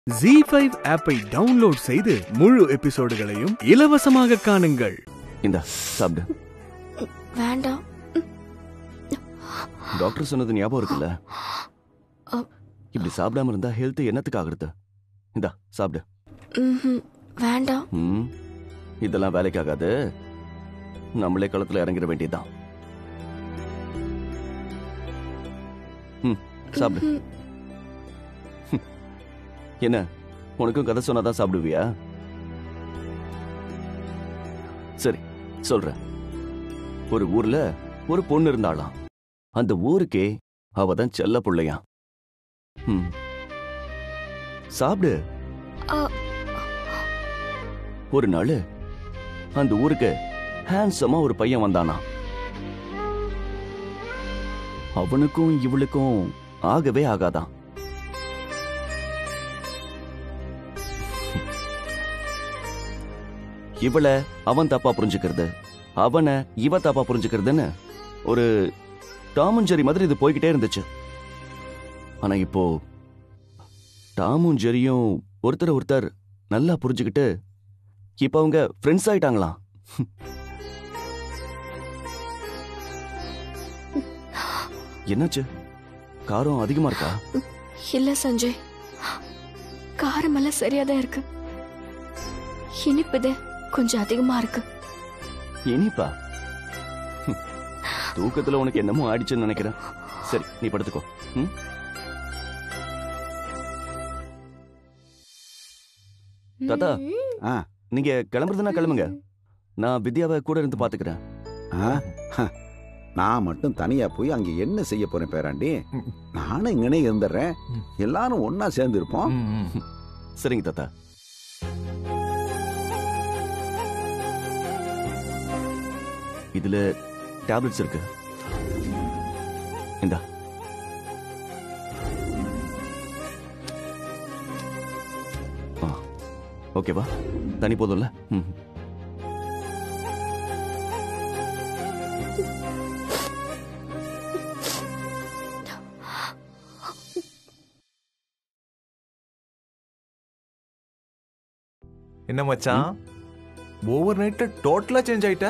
G five ஆப்பை download செய்து முழு எபிசோடுகளையும் இலவசமாக காணுங்கள் இந்த சாப்பிடு வேண்டாம் டாக்டர் சொன்னது ஞாபகம் இருக்குல்ல அ. இப்படி சாப்பிடாம இருந்தா ஹெல்த் என்னத்துக்கு ஆகுறது இந்த சாப்பிடு ம்ஹும். வேண்டாம் ம் இதெல்லாம் வேலைக்கு ஆகாது நம்மளே களத்துல இறங்கிட வேண்டியதுதான் ம் சாப்பிடு ம்ஹும். என்ன உனக்கும் கதை சொன்னாதான் சாப்பிடுவியா சரி சொல்றேன் ஒரு ஊர்ல ஒரு பொண்ணு இருந்தாளாம் அந்த ஊருக்கே அவ தான் செல்ல புள்ளையாம் ம். சாப்பிடு அ. ஒரு நாள் அந்த ஊருக்கு ஹேண்ட்ஸமா ஒரு பையன் வந்தானா அவனுக்கும் இவளுக்கும் ஆகவே ஆகாதான் இவளை அவன் தப்பா புரிஞ்சுக்கிறது அவனை இவ தப்பா புரிஞ்சுக்கிறதுன்னு ஒரு டாமும் ஜெரி மாதிரி இது போய்கிட்டே இருந்துச்சு ஆனா இப்போ டாமும் ஜெரியும் ஒருத்தர் ஒருத்தர் நல்லா புரிஞ்சுக்கிட்டு இப்ப அவங்க ஃப்ரெண்ட்ஸ் ஆயிட்டாங்களாம் என்னாச்சு காரம் அதிகமா இருக்கா இல்ல சஞ்சய் காரமெல்லாம் சரியா தான் இருக்கு இனிப்புது கொஞ்சம் அதிகமா இருக்கு இனிப்பா ஹம். தூக்கத்துல உனக்கு என்னமோ ஆயிடுச்சுன்னு நினைக்கிறேன் சரி நீ படுத்துக்கோ ம்? தாத்தா ஆ. நீங்க கிளம்புறதுன்னா கிளம்புங்க நான் வித்யாவை கூட இருந்து பாத்துக்கிறேன் ஆ? ஹ. நான் மட்டும் தனியா போய் அங்க என்ன செய்ய போறேன் பேராண்டி நானும் இங்கனே இருந்துடுறேன் எல்லாரும் ஒன்னா சேர்ந்து இருப்போம் சரிங்க தாத்தா இதுல டேப்லெட்ஸ் இருக்கு இந்தா ஆ, ஓகேவா தனி போதும்ல ம் என்ன மச்சான் ஓவர் நைட்ல டோட்டலா சேஞ்ச் ஆயிட்ட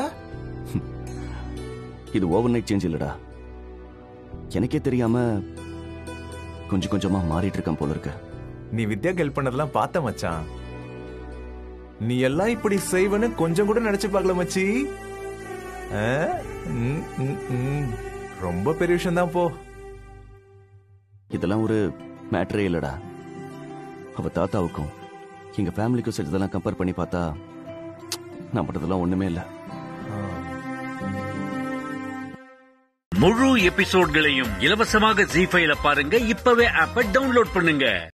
இது ஓவர் நைட் சேஞ்ச் இல்லடா எனக்கே தெரியாம கொஞ்சம் கொஞ்சமா மாறிட்டு இருக்கேன் போல இருக்கு நீ வித்யாக்கு ஹெல்ப் பண்ணதெல்லாம் பார்த்த மச்சான் நீ எல்லாம் இப்படி செய்வன்னு கொஞ்சம் கூட நினைச்சு பார்க்கல மச்சி ஆ? ம், ம், ம். ரொம்ப பெரிய விஷயம் தான் போ இதெல்லாம் ஒரு மேட்டரே இல்லடா அவ தாத்தாவுக்கும் எங்க ஃபேமிலிக்கும் செஞ்சதெல்லாம் கம்பேர் பண்ணி பார்த்தா நான் பண்றதெல்லாம் ஒண்ணுமே இல்லை முழு எபிசோட்களையும் இலவசமாக ஜி ஃபைல பாருங்க இப்பவே ஆப்ப டவுன்லோட் பண்ணுங்க